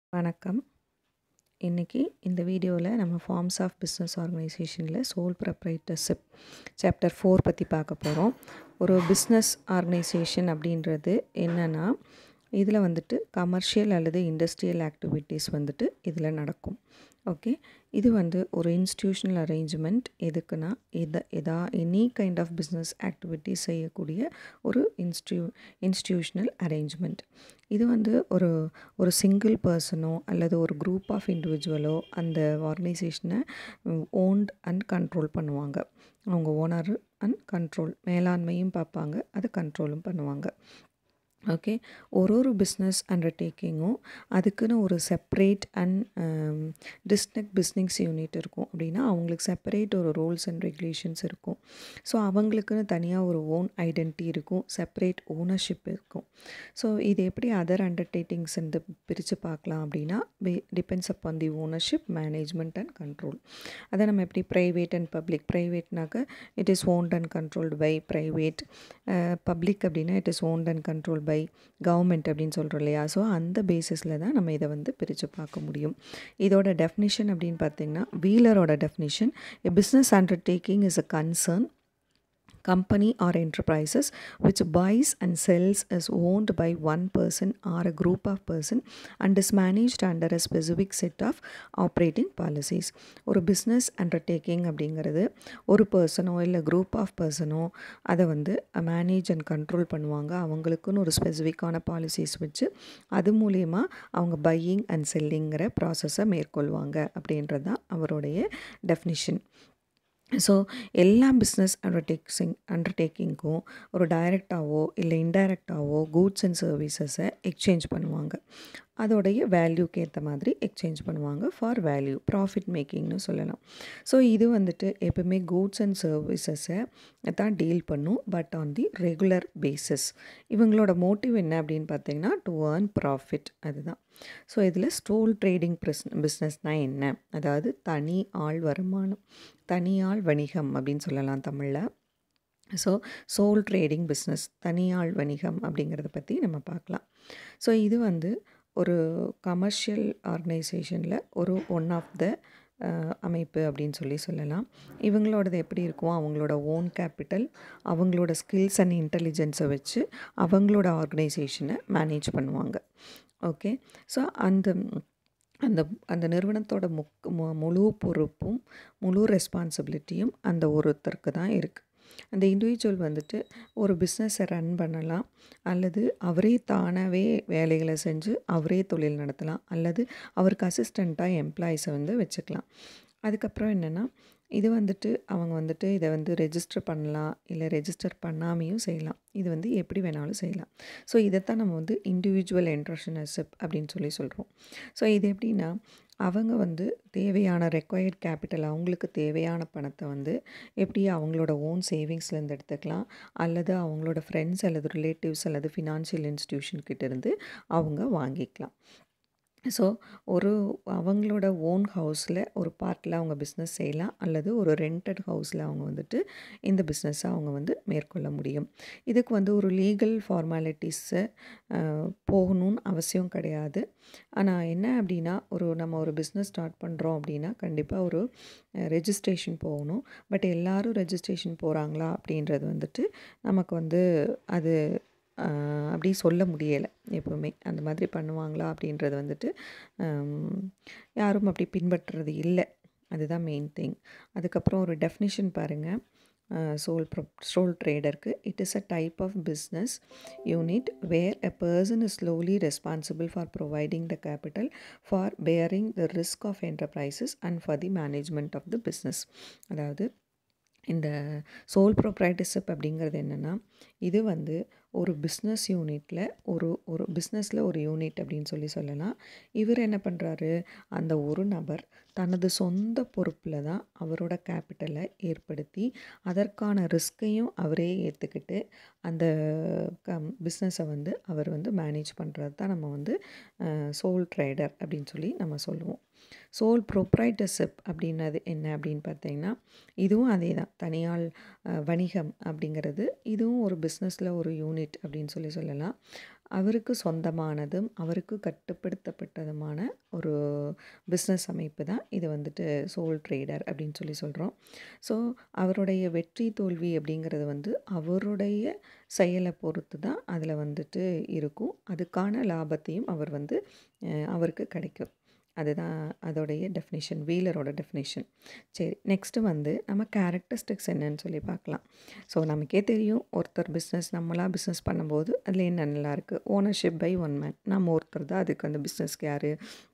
வணக்கம். இன்னைக்கு இந்த வீடியோல நம்ம ஃபார்ம்ஸ் ஆஃப் பிஸ்னஸ் ஆர்கனைசேஷன்ல சோல் ப்ரொப்ரைட்டர்ஷிப் சாப்டர் 4 பத்தி பார்க்க போறோம். ஒரு பிஸ்னஸ் ஆர்கனைசேஷன் அப்படின்றது என்னன்னா, இதில வந்துட்டு கமர்ஷியல் அல்லது இண்டஸ்ட்ரியல் ஆக்டிவிட்டீஸ் வந்துட்டு இதில நடக்கும். ஓகே. இது வந்து ஒரு இன்ஸ்டிடியூஷனல் அரேஞ்ச்மென்ட் எதுக்குன்னா, எத எதா any kind of business activities செய்யக்கூடிய ஒரு இன்ஸ்டியூ இன்ஸ்டிடியூஷனல் அரேஞ்ச்மென்ட். இது வந்து ஒரு ஒரு சிங்கிள் பெர்சனோ அல்லது ஒரு குரூப் ஆஃப் இண்டிவிஜுவலோ அந்த ஆர்கனைசேஷன ஓன்ட் அண்ட் கண்ட்ரோல் பண்ணுவாங்க. அவங்க ஓனர் அண்ட் கண்ட்ரோல் மேலாண்மையும் பார்ப்பாங்க. அத கண்ட்ரோலும் பண்ணுவாங்க. ஓகே. ஒரு ஒரு பிஸ்னஸ் அண்டர்டேக்கிங்கும் அதுக்குன்னு ஒரு separate and a distinct business unit இருக்கும். அப்படின்னா அவங்களுக்கு செப்பரேட் ஒரு ரூல்ஸ் அண்ட் ரெகுலேஷன்ஸ் இருக்கும். ஸோ அவங்களுக்குன்னு தனியா ஒரு ஓன் ஐடென்டிட்டி இருக்கும். செப்பரேட் ஓனர்ஷிப் இருக்கும். ஸோ இது எப்படி அதர் அண்டர்டேக்கிங்ஸ் வந்து பிரிச்சு பார்க்கலாம் அப்படின்னா, we depends upon the ownership, management and control. அத நம்ம எப்படி பிரைவேட் அண்ட் பப்ளிக் பிரைவேட்னாக்க it is owned and controlled by private. A public அப்படின்னா it is owned and controlled by government அப்படின்னு சொல்றோம் இல்லையா? ஸோ அந்த பேசிஸ்ல தான் நம்ம இத வந்து பிரிச்சு பார்க்க முடியும். இதோட டெஃபினிஷன் அப்படின்னு பார்த்தீங்கன்னா, வீலரோட definition a business undertaking is a concern company or enterprises which buys and sells is owned by one person or a group of person and is managed under a specific set of operating policies. ஒரு business undertaking அப்படிங்கிறது ஒரு பெர்சனோ இல்ல group of பெர்சனோ அத வந்து manage and control பண்ணுவாங்க. அவங்களுக்குன்னு ஒரு ஸ்பெசிஃபிக்கான policies வச்சு அது மூலியமா அவங்க பையிங் அண்ட் செல்லிங்கிற ப்ராசஸ மேற்கொள்வாங்க அப்படின்றது தான் அவருடைய டெஃபினிஷன். ஸோ எல்லா பிஸ்னஸ் அண்டர்டேக்ஸிங் அண்டர்டேக்கிங்க்கும் ஒரு டைரக்ட்டாவோ இல்ல இன்டைரக்ட்டாவோ கூட்ஸ் அண்ட் சர்வீசஸ எக்ஸ்சேஞ்ச் பண்ணுவாங்க. அதோடைய வேல்யூக்கு ஏத்த மாதிரி எக்ஸ்சேஞ்ச் பண்ணுவாங்க ஃபார் வேல்யூ. ப்ராஃபிட் மேக்கிங்ன்னு சொல்லலாம். ஸோ இது வந்துட்டு எப்பவுமே கூட்ஸ் அண்ட் சர்வீசஸ தான் டீல் பண்ணும். But on the regular basis. இவங்களோட மோட்டிவ் என்ன அப்படின்னு பார்த்தீங்கன்னா, டூ ஏர்ன் ப்ராஃபிட் அதுதான். ஸோ இதில ஸ்டோல் ட்ரேடிங் பிஸ் பிஸ்னஸ்னா என்ன? அதாவது தனி ஆள் வருமானம். தனியாள் வணிகம் அப்படின்னு சொல்லலாம் தமிழ்ல. ஸோ சோல் ட்ரேடிங் பிஸ்னஸ் தனியாள் வணிகம் அப்படிங்கிறத பத்தி நம்ம பார்க்கலாம். ஸோ இது வந்து ஒரு கமர்ஷியல் ஆர்கனைசேஷன்ல ஒரு ஒன் ஆஃப் த அ அமைப்பு அப்படின்னு சொல்லி சொல்லலாம். இவங்களோடது எப்படி இருக்கும்? அவங்களோட ஓன் கேப்பிட்டல், அவங்களோட ஸ்கில்ஸ் அண்ட் இன்டெலிஜென்ஸ வச்சு அவங்களோட ஆர்கனைசேஷன மேனேஜ் பண்ணுவாங்க. ஓகே. ஸோ அந்த அந்த அந்த நிறுவனத்தோட முக் மு முழு பொறுப்பும், முழு ரெஸ்பான்சிபிலிட்டியும் அந்த ஒருத்தருக்கு தான் இருக்கு. அந்த இண்டிவிஜுவல் வந்துட்டு ஒரு பிஸ்னஸ ரன் பண்ணலாம். அல்லது அவரே தானாவே வேலைகள செஞ்சு அவரே தொழில் நடத்தலாம். அல்லது அவருக்கு அசிஸ்டன்ட்டா எம்ப்ளாயீஸ வந்து வச்சுக்கலாம். அதுக்கப்புறம் என்னன்னா, இது வந்துட்டு அவங்க வந்துட்டு இத வந்து ரெஜிஸ்டர் பண்ணலாம். இல்ல ரெஜிஸ்டர் பண்ணாமயும் செய்யலாம். இது வந்து எப்படி வேணாலும் செய்யலாம். ஸோ இதத்தான் நம்ம வந்து இண்டிவிஜுவல் என்டர்பிரினர்ஷிப் அப்படின்னு சொல்லி சொல்றோம். ஸோ இது எப்படின்னா, அவங்க வந்து தேவையான ரெக்வயர்ட் கேப்பிட்டல் அவங்களுக்கு தேவையான பணத்த வந்து எப்படி அவங்களோட ஓன் சேவிங்ஸ்லேருந்து எடுத்துக்கலாம். அல்லது அவங்களோட ஃப்ரெண்ட்ஸ் அல்லது ரிலேட்டிவ்ஸ் அல்லது ஃபினான்ஷியல் இன்ஸ்டிடியூஷன் கிட்ட இருந்து அவங்க வாங்கிக்கலாம். ஸோ ஒரு அவங்களோட ஓன் ஹவுஸ்ல ஒரு பார்ட்ல அவங்க பிஸ்னஸ் செய்யலாம். அல்லது ஒரு ரென்டட் ஹவுஸ்ல அவங்க வந்துட்டு இந்த பிஸ்னஸ அவங்க வந்து மேற்கொள்ள முடியும். இதுக்கு வந்து ஒரு லீகல் ஃபார்மாலிட்டீஸ அ போகணும்னு அவசியம் கிடையாது. ஆனா என்ன அப்படின்னா, ஒரு நம்ம ஒரு பிஸ்னஸ் ஸ்டார்ட் பண்றோம் அப்படின்னா, கண்டிப்பா ஒரு ரெஜிஸ்ட்ரேஷன் போகணும். பட் எல்லாரும் ரெஜிஸ்ட்ரேஷன் போறாங்களா அப்படின்றது வந்துட்டு நமக்கு வந்து அது அ அப்படி சொல்ல முடியல எப்பவுமே. அந்த மாதிரி பண்ணுவாங்களா அப்படின்றது வந்துட்டு அம் யாரும் அப்படி பின்பற்றுறது இல்ல. அதுதான் மெயின் திங். அதுக்கப்புறம் ஒரு டெஃபினிஷன் பாருங்க. அ சோல் ப்ரொப் சோல் ட்ரேடருக்கு it is a type of business unit where a person is solely responsible for providing the capital for bearing the risk of enterprises and for the management of the business. அதாவது இந்த soul proprietorship அப்படிங்கிறது என்னன்னா, இது வந்து ஒரு business யூனிட்ல ஒரு ஒரு பிஸ்னஸ்ல ஒரு யூனிட் அப்படின்னு சொல்லி சொல்லலாம். இவரு என்ன பண்றாரு? அந்த ஒரு நபர் தனது சொந்த பொறுப்புல தான் அவரோட கேப்பிட்டல ஏற்படுத்தி, அதற்கான ரிஸ்க்கையும் அவரே ஏத்துக்கிட்டு, அந்த கம் பிஸ்னஸ வந்து அவர் வந்து மேனேஜ் பண்றது தான் நம்ம வந்து அ சோல் ட்ரேடர் அப்படின்னு சொல்லி நம்ம சொல்லுவோம். சோல் ப்ரொப்ரைட்டர்ஷிப் அப்படின்னது என்ன அப்படின்னு பார்த்தீங்கன்னா, இதுவும் அதே தான். தனியாள் அ வணிகம் அப்படிங்கிறது இதுவும் ஒரு பிஸ்னஸ்ல ஒரு யூனிட் அப்படின்னு சொல்லி சொல்லலாம். அவருக்கு சொந்தமானதும் அவருக்கு கட்டுப்படுத்தப்பட்டதுமான ஒரு பிஸ்னஸ் அமைப்பு தான் இது வந்துட்டு சோல் ட்ரேடர் அப்படின்னு சொல்லி சொல்கிறோம் ஸோ அவருடைய வெற்றி தோல்வி அப்படிங்கிறது வந்து அவருடைய செயலை பொறுத்து தான் அதில் வந்துட்டு இருக்கும் அதுக்கான லாபத்தையும் அவர் வந்து அஹ், அவருக்கு கிடைக்கும் அதுதான் அதோடைய டெஃபினேஷன் வீலரோட டெஃபினேஷன் சரி நெக்ஸ்ட்டு வந்து நம்ம கேரக்டரிஸ்டிக்ஸ் என்னன்னு சொல்லி பார்க்கலாம் ஸோ நமக்கே தெரியும் ஒருத்தர் பிஸ்னஸ் நம்மளாக பிஸ்னஸ் பண்ணும்போது அதில் என்ன நல்லா இருக்குது ஓனர்ஷிப் பை ஒன் மேன் நம்ம ஒருத்தர் தான் அதுக்கு அந்த பிஸ்னஸ்க்கு யார்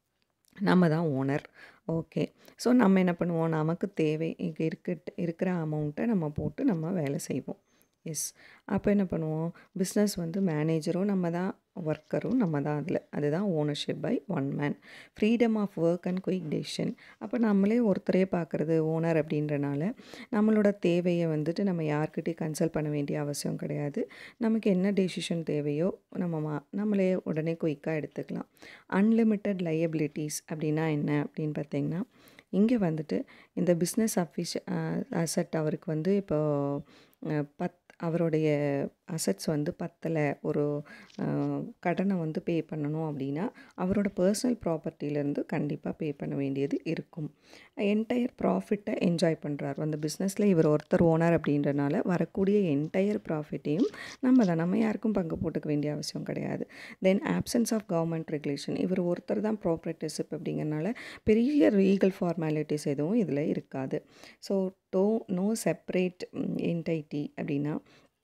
நம்ம தான் ஓனர் ஓகே ஸோ நம்ம என்ன பண்ணுவோம் நமக்கு தேவை இங்கே இருக்க இருக்கிற அமௌண்ட்டை நம்ம போட்டு நம்ம வேலை செய்வோம் எஸ் அப்போ என்ன பண்ணுவோம் பிஸ்னஸ் வந்து மேனேஜரும் நம்ம தான் ஒர்க்கரும் நம்ம தான் அதில் அதுதான் ownership by one man freedom of work and quick decision அப்போ நம்மளே ஒருத்தரே பார்க்குறது ஓனர் அப்படின்றனால நம்மளோட தேவையை வந்துட்டு நம்ம யார்கிட்டையும் கன்சல்ட் பண்ண வேண்டிய அவசியம் கிடையாது நமக்கு என்ன டெசிஷன் தேவையோ நம்ம மா நம்மளே உடனே குயிக்காக எடுத்துக்கலாம் அன்லிமிட்டெட் லையபிலிட்டிஸ் அப்படின்னா என்ன அப்படின்னு பார்த்தீங்கன்னா இங்கே வந்துட்டு இந்த பிஸ்னஸ் அஃபிஷ அசட் அவருக்கு வந்து இப்போ அஹ், பத் அவருடைய அசட்ஸ் வந்து பத்தலை ஒரு அஹ், கடனை வந்து பே பண்ணணும் அப்படின்னா அவரோட பர்சனல் ப்ராப்பர்ட்டிலேருந்து கண்டிப்பாக பே பண்ண வேண்டியது இருக்கும் என்டையர் ப்ராஃபிட்டை என்ஜாய் பண்ணுறாரு அந்த பிஸ்னஸில் இவர் ஒருத்தர் ஓனர் அப்படின்றனால வரக்கூடிய என்டையர் ப்ராஃபிட்டையும் நம்ம தான் நம்ம யாருக்கும் பங்கு போட்டுக்க வேண்டிய அவசியம் கிடையாது then options of government regulation இவர் ஒருத்தர் தான் ப்ராப்பர்ட்டிஷிப் அப்படிங்கிறனால பெரிய லீகல் ஃபார்மாலிட்டிஸ் எதுவும் இதில் இருக்காது so do no separate entity அப்படின்னா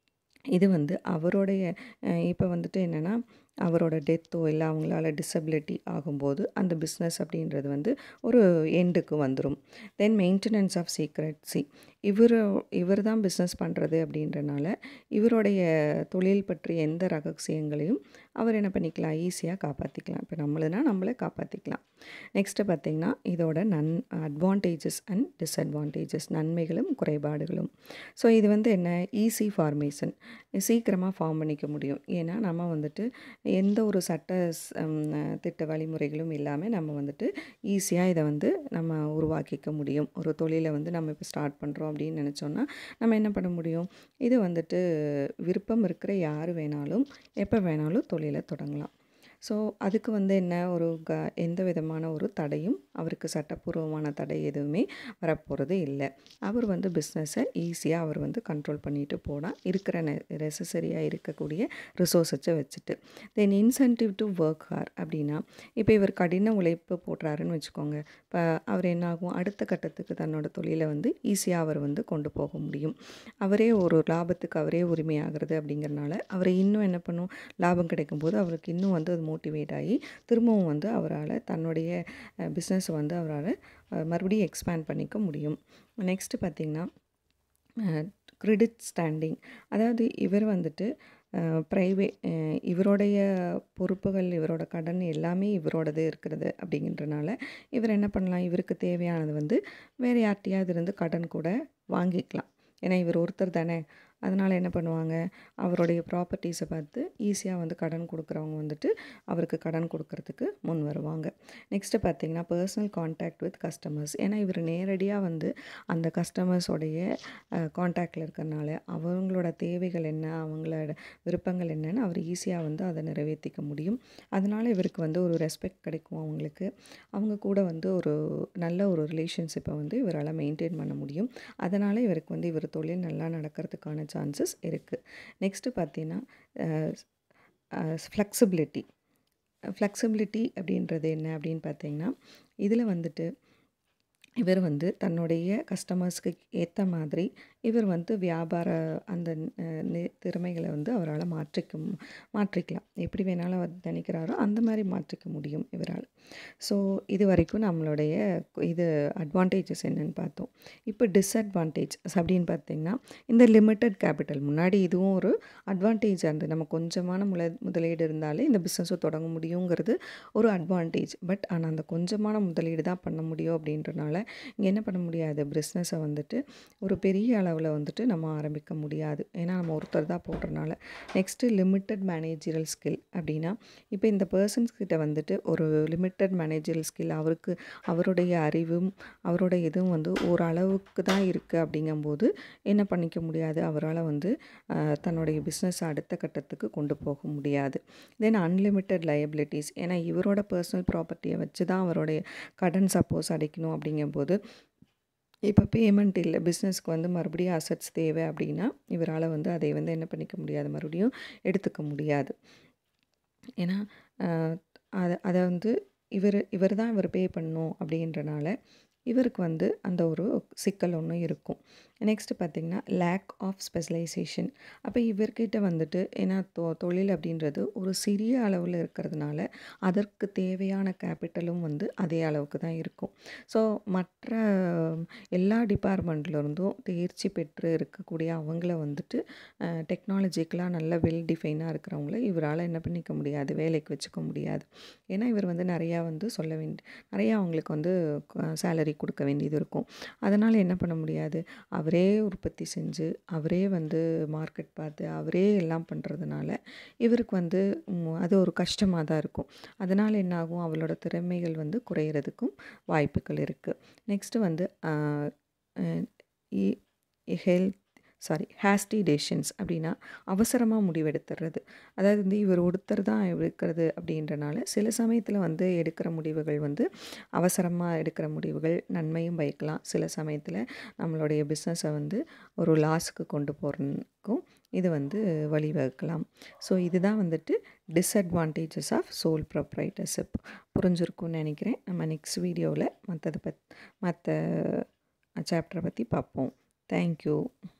இது வந்து அவருடைய இப்போ வந்துட்டு என்னென்னா அவரோட டெத்தோ இல்லை அவங்களால டிசபிலிட்டி ஆகும்போது அந்த பிஸ்னஸ் அப்படின்றது வந்து ஒரு எண்டுக்கு வந்துடும் தென் மெயின்டெனன்ஸ் ஆஃப் சீக்ரெட்ஸி இவர் இவர் தான் பிஸ்னஸ் பண்ணுறது அப்படின்றனால இவருடைய தொழில் பற்றிய எந்த ரகசியங்களையும் அவர் என்ன பண்ணிக்கலாம் ஈஸியாக காப்பாற்றிக்கலாம் இப்போ நம்மளுனா நம்மளே காப்பாற்றிக்கலாம் நெக்ஸ்ட்டு பார்த்திங்கன்னா இதோட நன் அட்வான்டேஜஸ் அண்ட் டிஸ்அட்வான்டேஜஸ் நன்மைகளும் குறைபாடுகளும் ஸோ இது வந்து என்ன ஈஸி ஃபார்மேஷன் சீக்கிரமாக ஃபார்ம் பண்ணிக்க முடியும் ஏன்னா நம்ம வந்துட்டு எந்த ஒரு சட்ட ஸ்- ம், திட்ட வழிமுறைகளும் இல்லாமல் நம்ம வந்துட்டு ஈஸியாக இதை வந்து நம்ம உருவாக்கிக்க முடியும் ஒரு தொழிலை வந்து நம்ம இப்போ ஸ்டார்ட் பண்ணுறோம் அப்படின்னு நினச்சோன்னா நம்ம என்ன பண்ண முடியும் இது வந்துட்டு விருப்பம் இருக்கிற யார் வேணாலும் எப்போ வேணாலும் தொழிலை தொடங்கலாம் ஸோ அதுக்கு வந்து என்ன ஒரு க எந்த விதமான ஒரு தடையும் அவருக்கு சட்டப்பூர்வமான தடை எதுவுமே வரப்போகிறது இல்லை அவர் வந்து பிஸ்னஸை ஈஸியாக அவர் வந்து கண்ட்ரோல் பண்ணிட்டு போனால் இருக்கிற நெசசரியாக இருக்கக்கூடிய ரிசோர்ஸை வச்சுட்டு then incentive to work hard அப்படின்னா இப்போ இவர் கடின உழைப்பு போடுறாருன்னு வச்சுக்கோங்க இப்போ அவர் என்ன ஆகும் அடுத்த கட்டத்துக்கு தன்னோட தொழிலை வந்து ஈஸியாக அவர் வந்து கொண்டு போக முடியும் அவரே ஒரு லாபத்துக்கு அவரே உரிமையாகிறது அப்படிங்கிறனால அவரை இன்னும் என்ன பண்ணும் லாபம் கிடைக்கும்போது அவருக்கு இன்னும் வந்து அது மோட்டிவேட் ஆகி திரும்பவும் வந்து அவரால் தன்னுடைய பிஸ்னஸை வந்து அவரால் மறுபடியும் எக்ஸ்பேண்ட் பண்ணிக்க முடியும் நெக்ஸ்ட்டு பார்த்திங்கன்னா கிரெடிட் ஸ்டாண்டிங் அதாவது இவர் வந்துட்டு ப்ரைவேட் இவருடைய பொறுப்புகள் இவரோட கடன் எல்லாமே இவரோடது இருக்கிறது அப்படிங்கிறனால இவர் என்ன பண்ணலாம் இவருக்கு தேவையானது வந்து வேறு யார்கிட்டயாவது இருந்து கடன் கூட வாங்கிக்கலாம் ஏன்னா இவர் ஒருத்தர் தானே அதனால் என்ன பண்ணுவாங்க அவருடைய ப்ராப்பர்ட்டிஸை பார்த்து ஈஸியாக வந்து கடன் கொடுக்குறவங்க வந்துட்டு அவருக்கு கடன் கொடுக்கறதுக்கு முன் வருவாங்க நெக்ஸ்ட்டு பார்த்தீங்கன்னா பர்சனல் காண்டாக்ட் வித் கஸ்டமர்ஸ் ஏன்னா இவர் நேரடியாக வந்து அந்த கஸ்டமர்ஸோடைய காண்டாக்டில் இருக்கிறனால அவங்களோட தேவைகள் என்ன அவங்களோட விருப்பங்கள் என்னன்னு அவர் ஈஸியாக வந்து அதை நிறைவேற்றிக்க முடியும் அதனால் இவருக்கு வந்து ஒரு ரெஸ்பெக்ட் கிடைக்கும் அவங்களுக்கு அவங்க கூட வந்து ஒரு நல்ல ஒரு ரிலேஷன்ஷிப்பை வந்து இவரால் மெயின்டைன் பண்ண முடியும் அதனால் இவருக்கு வந்து இவர் தொழில் நல்லா நடக்கிறதுக்கான சான்சஸ் இருக்குது நெக்ஸ்ட்டு பார்த்தீங்கன்னா ஃப்ளெக்சிபிலிட்டி ஃப்ளெக்சிபிலிட்டி அப்படின்றது என்ன அப்படின்னு பார்த்தீங்கன்னா இதில் வந்துட்டு இவர் வந்து தன்னுடைய கஸ்டமர்ஸ்க்கு ஏற்ற மாதிரி இவர் வந்து வியாபார அந்த அஹ், நி- திறமைகளை வந்து அவரால் மாற்றிக்க மு- மாற்றிக்கலாம் எப்படி வேணாலும் அவர் நினைக்கிறாரோ அந்த மாதிரி மாற்றிக்க முடியும் இவரால் ஸோ இது வரைக்கும் நம்மளுடைய கு- இது அட்வான்டேஜஸ் என்னன்னு பார்த்தோம் இப்போ டிஸ்அட்வான்டேஜ் அப்படின்னு பார்த்தீங்கன்னா இந்த லிமிட்டட் கேபிட்டல் முன்னாடி இதுவும் ஒரு அட்வான்டேஜ் அந்த நம்ம கொஞ்சமான முல முதலீடு இருந்தாலே இந்த பிஸ்னஸை தொடங்க முடியுங்கிறது ஒரு அட்வான்டேஜ் பட் ஆனால் அந்த கொஞ்சமான முதலீடு தான் பண்ண முடியும் அப்படின்றனால இங்கே என்ன பண்ண முடியாது பிஸ்னஸை வந்துட்டு ஒரு பெரிய அளவில் அளவில் வந்துட்டு நம்ம ஆரம்பிக்க முடியாது ஏன்னா நம்ம ஒருத்தர் தான் போடுறனால நெக்ஸ்ட்டு லிமிட்டட் மேனேஜரல் ஸ்கில் அப்படின்னா இப்போ இந்த பர்சன்ஸ் கிட்ட வந்துட்டு ஒரு லிமிட்டட் மேனேஜரல் ஸ்கில் அவருக்கு அவருடைய அறிவும் அவரோட இதுவும் வந்து ஓரளவுக்கு தான் இருக்குது அப்படிங்கும்போது என்ன பண்ணிக்க முடியாது அவரால் வந்து ஆஹ், தன்னுடைய பிஸ்னஸ் அடுத்த கட்டத்துக்கு கொண்டு போக முடியாது தென் அன்லிமிட்டெட் லயபிலிட்டிஸ் ஏன்னா இவரோட பர்சனல் ப்ராப்பர்ட்டியை வச்சு தான் அவருடைய கடன் சப்போஸ் அடைக்கணும் அப்படிங்கும்போது இப்போ பேமெண்ட் இல்லை பிஸ்னஸ்க்கு வந்து மறுபடியும் அசட்ஸ் தேவை அப்படின்னா இவரால் வந்து அதை வந்து என்ன பண்ணிக்க முடியாது மறுபடியும் எடுத்துக்க முடியாது ஏன்னா ஆஹ், அதை அதை வந்து இவர் இவர் தான் இவர் பே பண்ணணும் அப்படின்றனால இவருக்கு வந்து அந்த ஒரு சிக்கல் ஒன்று இருக்கும் நெக்ஸ்ட்டு பார்த்திங்கன்னா லேக் ஆஃப் ஸ்பெஷலைசேஷன் அப்போ இவர்கிட்ட வந்துட்டு ஏன்னா தொ தொழில் அப்படின்றது ஒரு சிறிய அளவில் இருக்கிறதுனால அதற்கு தேவையான கேபிட்டலும் வந்து அதே அளவுக்கு தான் இருக்கும் ஸோ மற்ற எல்லா டிபார்ட்மெண்ட்லேருந்தும் தேர்ச்சி பெற்று இருக்கக்கூடிய அவங்கள வந்துட்டு டெக்னாலஜிக்கலாக நல்ல வெல் டிஃபைனாக இருக்கிறவங்கள இவரால் என்ன பண்ணிக்க முடியாது வேலைக்கு வச்சுக்க முடியாது ஏன்னா இவர் வந்து நிறையா வந்து சொல்ல வேண்டி நிறையா அவங்களுக்கு வந்து சேலரி கொடுக்க வேண்டியது இருக்கும் அதனால் என்ன பண்ண முடியாது அவரே உற்பத்தி செஞ்சு அவரே வந்து மார்க்கெட் பார்த்து அவரே எல்லாம் பண்ணுறதுனால இவருக்கு வந்து ம், அது ஒரு கஷ்டமாக தான் இருக்கும் அதனால் என்ன ஆகும் அவளோட திறமைகள் வந்து குறையிறதுக்கும் வாய்ப்புகள் இருக்குது நெக்ஸ்ட்டு வந்து ஹெல்த் சாரி ஹேஸ்டி டெசிஷன்ஸ் அப்படின்னா அவசரமாக முடிவெடுத்துறது அதாவது வந்து இவர் ஒருத்தர் தான் எடுக்கிறது அப்படின்றனால சில சமயத்தில் வந்து எடுக்கிற முடிவுகள் வந்து அவசரமாக எடுக்கிற முடிவுகள் நன்மையும் பயக்கலாம் சில சமயத்தில் நம்மளுடைய பிஸ்னஸை வந்து ஒரு லாஸுக்கு கொண்டு போகிறதுக்கும் இது வந்து வழிவகுக்கலாம் ஸோ இதுதான் வந்துட்டு டிஸ்அட்வான்டேஜஸ் ஆஃப் சோல் ப்ரொப்ரைட்டர்ஷிப் புரிஞ்சிருக்கும்னு நினைக்கிறேன் நம்ம நெக்ஸ்ட் வீடியோவில் மற்றதை பத் மற்ற சாப்டரை பற்றி பார்ப்போம் தேங்க்யூ